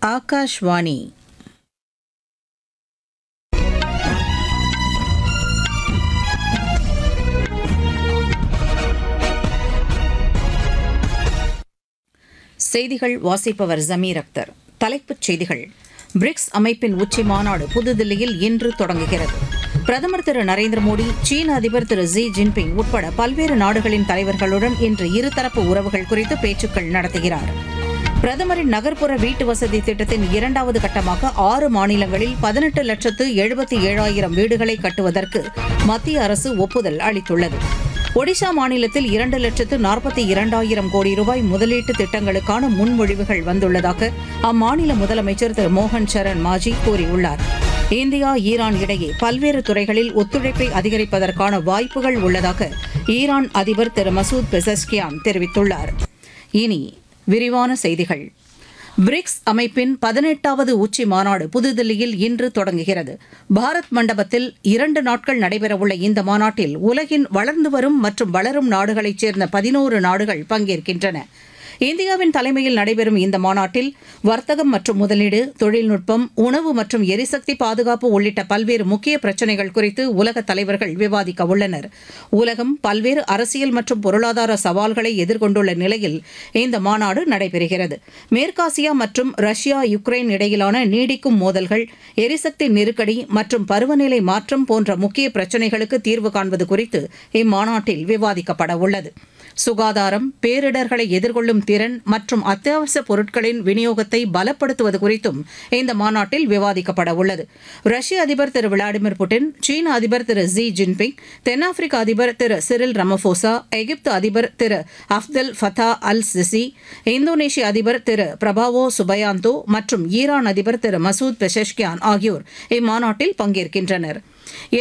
ஆகாஷ்வாணி செய்திகள் வாசிப்பவர் ஜமீர் அக்தர் தலைப்புச் செய்திகள் பிரிக்ஸ் அமைப்பின் உச்சி மாநாடு புதுதில்லியில் இன்று தொடங்குகிறது பிரதமர் திரு நரேந்திர மோடி சீன அதிபர் திரு ஜி ஜின்பிங் உட்பட பல்வேறு நாடுகளின் தலைவர்களுடன் இன்று இருதரப்பு உறவுகள் குறித்து பேச்சுக்கள் நடத்துகிறார் பிரதமரின் நகர்ப்புற வீட்டு வசதி திட்டத்தின் இரண்டாவது கட்டமாக ஆறு மாநிலங்களில் பதினெட்டு லட்சத்து எழுபத்தி ஏழாயிரம் வீடுகளை கட்டுவதற்கு மத்திய அரசு ஒப்புதல் அளித்துள்ளது ஒடிஷா மாநிலத்தில் இரண்டு லட்சத்து நாற்பத்தி இரண்டாயிரம் கோடி ரூபாய் முதலீட்டு திட்டங்களுக்கான முன்மொழிவுகள் வந்துள்ளதாக அம்மாநில முதலமைச்சர் திரு மோகன் சரண் மாஜி கூறியுள்ளார் இந்தியா ஈரான் இடையே பல்வேறு துறைகளில் ஒத்துழைப்பை அதிகரிப்பதற்கான வாய்ப்புகள் உள்ளதாக ஈரான் அதிபர் திரு மசூத் பெசஸ்கியான் தெரிவித்துள்ளார் இனி விரிவான செய்திகள் பிரிக்ஸ் அமைப்பின் பதினெட்டாவது உச்சி மாநாடு புதுதில்லியில் இன்று தொடங்குகிறது பாரத் மண்டபத்தில் இரண்டு நாட்கள் நடைபெறவுள்ள இந்த மாநாட்டில் உலகின் வளர்ந்து வரும் மற்றும் வளரும் நாடுகளைச் சேர்ந்த பதினோரு நாடுகள் பங்கேற்கின்றன இந்தியாவின் தலைமையில் நடைபெறும் இந்த மாநாட்டில் வர்த்தகம் மற்றும் முதலீடு தொழில்நுட்பம் உணவு மற்றும் எரிசக்தி பாதுகாப்பு உள்ளிட்ட பல்வேறு முக்கிய பிரச்சினைகள் குறித்து உலக தலைவர்கள் விவாதிக்க உள்ளனர் உலகம் பல்வேறு அரசியல் மற்றும் பொருளாதார சவால்களை எதிர்கொண்டுள்ள நிலையில் இந்த மாநாடு நடைபெறுகிறது மேற்காசியா மற்றும் ரஷ்யா யுக்ரைன் இடையிலான நீடிக்கும் மோதல்கள் எரிசக்தி நெருக்கடி மற்றும் பருவநிலை மாற்றம் போன்ற முக்கிய பிரச்சினைகளுக்கு தீர்வு காண்பது குறித்து இம்மாநாட்டில் விவாதிக்கப்பட உள்ளது சுகாதாரம் பேரிடர்களை எதிர்கொள்ளும் திறன் மற்றும் அத்தியாவசிய பொருட்களின் விநியோகத்தை பலப்படுத்துவது குறித்தும் இந்த மாநாட்டில் விவாதிக்கப்பட உள்ளது ரஷ்ய அதிபர் திரு விளாடிமிர் புட்டின் சீன அதிபர் திரு ஜி ஜின்பிங் தென்னாப்பிரிக்க அதிபர் திரு சிரில் ரமபோசா எகிப்து அதிபர் திரு அப்தல் ஃபதா அல் சிசி இந்தோனேஷிய அதிபர் திரு பிரபாவோ சுபயாந்தோ மற்றும் ஈரான் அதிபர் திரு மசூத் பெஷஷ்கியான் ஆகியோர் இம்மாநாட்டில் பங்கேற்கின்றனர்